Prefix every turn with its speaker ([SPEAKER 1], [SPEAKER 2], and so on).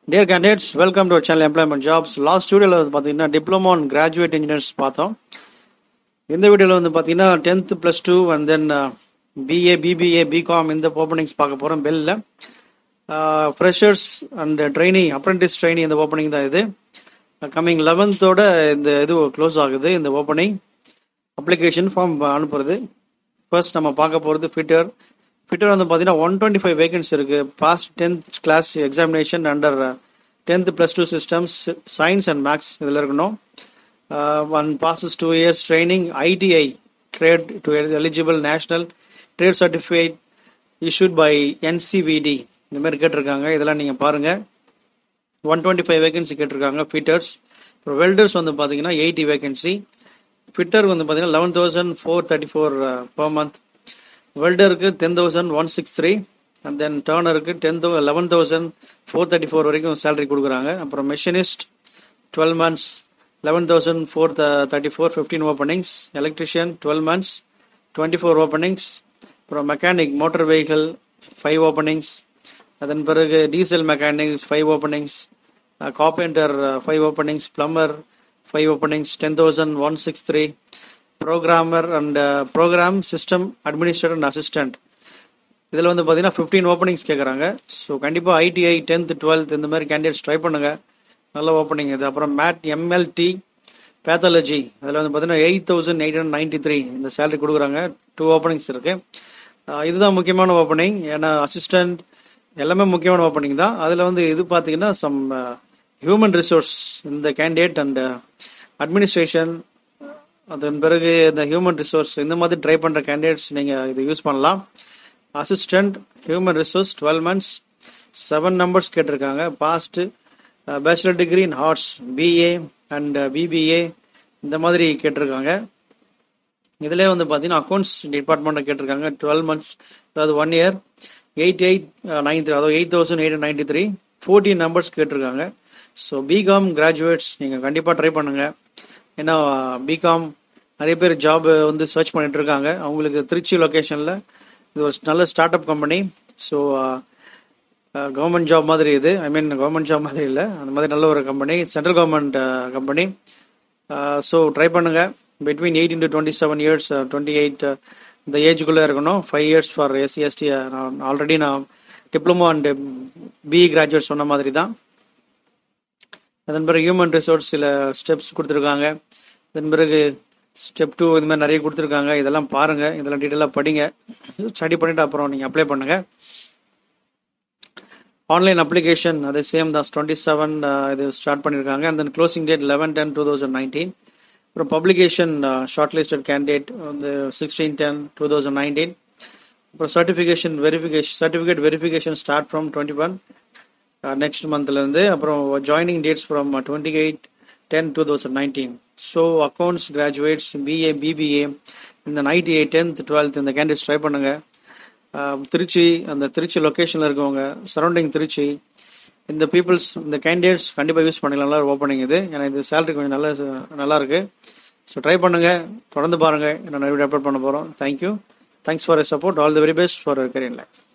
[SPEAKER 1] dear candidates welcome to channel employment jobs last வீடியோவில் வந்து பார்த்தீங்கன்னா டிப்ளமோ அண்ட் கிராஜுவேட் இன்ஜினியர்ஸ் பார்த்தோம் இந்த வீடியோவில் வந்து பார்த்தீங்கன்னா tenth plus two and then BA BBA BCom இந்த ஓப்பனிங்ஸ் பார்க்க போகிறோம் பெல்லில் freshers and trainee apprentice trainee இந்த ஓப்பனிங் தான் இது கம்மிங் லெவன்த்தோட இந்த இது க்ளோஸ் ஆகுது இந்த ஓப்பனிங் அப்ளிகேஷன் ஃபார்ம் அனுப்புறது ஃபர்ஸ்ட் நம்ம பார்க்க போகிறது ஃபிட்டர் ஃபிட்டர் வந்து பார்த்தீங்கன்னா ஒன் டுவெண்ட்டி ஃபைவ் வேகன்ஸ் இருக்குது passed tenth class examination under tenth plus two systems science and maths இதில் இருக்கணும் one passes two years training ITI trade to eligible national trade certificate issued by NCVT இந்த மாதிரி கேட்டிருக்காங்க இதெல்லாம் நீங்கள் பாருங்கள் one twenty five vacancy கேட்டிருக்காங்க fitters அப்புறம் வெல்டர்ஸ் வந்து பார்த்தீங்கன்னா எயிட்டி வேகன்சி ஃபிட்டர் வந்து பார்த்தீங்கன்னா eleven thousand four thirty four per month வெல்டருக்கு ten thousand one six three and then டேர்னருக்கு ten தௌ eleven thousand four thirty four வரைக்கும் சேலரி கொடுக்குறாங்க அப்புறம் machinist twelve months eleven thousand four thirty four fifteen openings electrician twelve months twenty four openings அப்புறம் mechanic motor vehicle five openings அதன் பிறகு diesel mechanics five openings carpenter five openings plumber five openings ten thousand one six three programmer and program system administrator and assistant இதில் வந்து பார்த்தீங்கன்னா fifteen openings கேட்குறாங்க so கண்டிப்பாக ITI tenth twelfth இந்த மாதிரி candidates try பண்ணுங்கள் நல்ல ஓப்பனிங் இது அப்புறம் மேட் எம்எல்டி பேத்தாலஜி அதில் வந்து பார்த்தீங்கன்னா eight thousand eight hundred ninety three இந்த சேலரி கொடுக்குறாங்க டூ ஓப்பனிங்ஸ் இருக்குது இதுதான் முக்கியமான ஓப்பனிங் ஏன்னா அசிஸ்டன்ட் எல்லாமே முக்கியமான ஓப்பனிங் தான் அதில் வந்து இது பார்த்தீங்கன்னா சம் ஹியூமன் ரிசோர்ஸ் இந்த கேண்டிடேட் அண்ட் அட்மினிஸ்ட்ரேஷன் அதன் பிறகு இந்த ஹியூமன் ரிசோர்ஸ் இந்த மாதிரி ட்ரை பண்ணுற கேண்டிடேட்ஸ் நீங்கள் இது யூஸ் பண்ணலாம் assistant human resource twelve months seven numbers கேட்டிருக்காங்க passed bachelor degree in arts BA and BBA இந்த மாதிரி கேட்டிருக்காங்க இதிலே வந்து பார்த்தீங்கன்னா அக்கௌண்ட்ஸ் டிபார்ட்மெண்ட்டில் கேட்டிருக்காங்க டுவெல் மந்த்ஸ் அதாவது one year eight eight nine three அதாவது eight thousand eight ninety three fourteen numbers கேட்டிருக்காங்க ஸோ பிகாம் கிராஜுவேட்ஸ் நீங்கள் கண்டிப்பாக ட்ரை பண்ணுங்கள் ஏன்னா பிகாம் நிறைய பேர் ஜாப் வந்து சர்ச் பண்ணிட்டு இருக்காங்க அவங்களுக்கு திருச்சி லொக்கேஷனில் இது ஒரு நல்ல start up company so government job மாதிரி இது ஐ மீன் கவர்மெண்ட் ஜாப் மாதிரி இல்லை அந்த மாதிரி நல்ல ஒரு company central government company so try பண்ணுங்கள் between eighteen to twenty seven years twenty eight இந்த ஏஜுக்குள்ளே இருக்கணும் five years for SC ST நான் ஆல்ரெடி நான் டிப்ளமோ அண்ட் பிஇ கிராஜுவேட் சொன்ன மாதிரி தான் அதன் பிறகு ஹியூமன் ரிசோர்ஸ் சில ஸ்டெப்ஸ் கொடுத்துருக்காங்க அதன் பிறகு ஸ்டெப் டூ இது மாதிரி நிறைய கொடுத்துருக்காங்க இதெல்லாம் பாருங்கள் இதெல்லாம் டீட்டெயிலாக படிங்க ஸ்டடி பண்ணிவிட்டு அப்புறம் நீங்கள் அப்ளை பண்ணுங்கள் ஆன்லைன் அப்ளிகேஷன் அது சேம் தான் டுவெண்ட்டி செவன் இது ஸ்டார்ட் பண்ணியிருக்காங்க and then closing date eleven ten two thousand nineteen அப்புறம் பப்ளிகேஷன் ஷார்ட் லிஸ்டட் கேண்டிடேட் வந்து sixteen ten two thousand nineteen அப்புறம் certification verification certificate verification start from twenty one next மந்த்லேருந்து அப்புறம் joining dates from twenty eight ten two thousand nineteen so accounts graduates BA BBA இந்த ITI tenth twelfth இந்த candidates try பண்ணுங்கள் திருச்சி அந்த திருச்சி லொக்கேஷனில் இருக்கவங்க surrounding Trichy இந்த பீப்புள்ஸ் இந்த கேண்டிடேட்ஸ் கண்டிப்பாக யூஸ் பண்ணிக்கலாம் நல்லா ஓப்பனிங் இது ஏன்னா இது சேலரி கொஞ்சம் நல்லா நல்லா இருக்கு ஸோ ட்ரை பண்ணுங்கள் தொடர்ந்து பாருங்கள் நான் நிறைய அப்லோட் பண்ண போகிறோம் thank you thanks for support all the very best for career life